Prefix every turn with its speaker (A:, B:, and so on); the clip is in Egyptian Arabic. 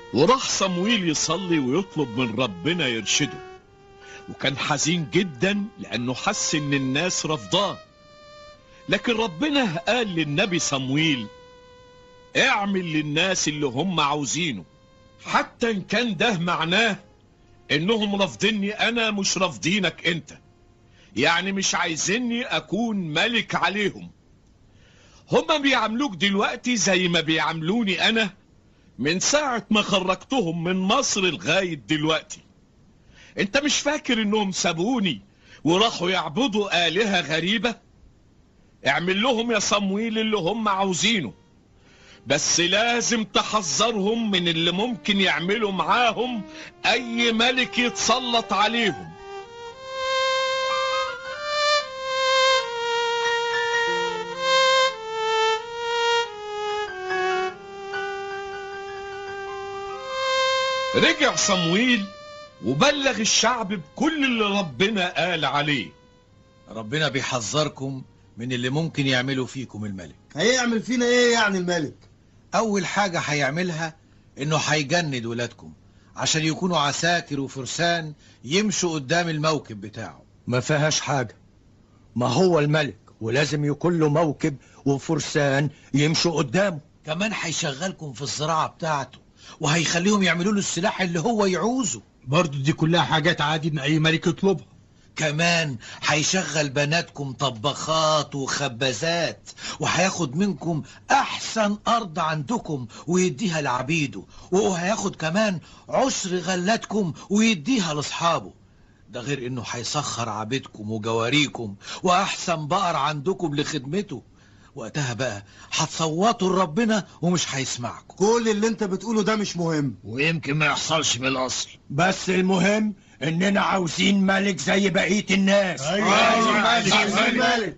A: وراح صمويل يصلي ويطلب من ربنا يرشده وكان حزين جدا لأنه حس إن الناس رفضاه لكن ربنا قال للنبي صمويل اعمل للناس اللي هم عاوزينه حتى إن كان ده معناه إنهم رافضيني أنا مش رافضينك أنت يعني مش عايزيني أكون ملك عليهم هما بيعاملوك دلوقتي زي ما بيعاملوني أنا من ساعة ما خرجتهم من مصر لغاية دلوقتي انت مش فاكر انهم سابوني وراحوا يعبدوا آلهة غريبة اعمل لهم يا صمويل اللي هم عاوزينه بس لازم تحذرهم من اللي ممكن يعملوا معاهم اي ملك يتسلط عليهم رجع صمويل وبلغ الشعب بكل اللي ربنا قال عليه
B: ربنا بيحذركم من اللي ممكن يعملوا فيكم الملك
C: هيعمل فينا ايه يعني الملك
B: اول حاجة هيعملها انه هيجند ولادكم عشان يكونوا عساكر وفرسان يمشوا قدام الموكب بتاعه
D: ما فيهاش حاجة ما هو الملك ولازم يكون له موكب وفرسان يمشوا قدامه
B: كمان هيشغلكم في الزراعة بتاعته وهيخليهم يعملوا له السلاح اللي هو يعوزه
E: برضو دي كلها حاجات عادي ان اي ملك يطلبها
B: كمان هيشغل بناتكم طباخات وخبازات وهياخد منكم احسن ارض عندكم ويديها لعبيده وهياخد كمان عشر غلاتكم ويديها لاصحابه ده غير انه هيسخر عبيدكم وجواريكم واحسن بقر عندكم لخدمته وقتها بقى هتصوتوا لربنا ومش هيسمعكم
C: كل اللي انت بتقوله ده مش مهم
F: ويمكن ما يحصلش بالاصل
D: بس المهم اننا عاوزين ملك زي بقية الناس
C: ايوه ملك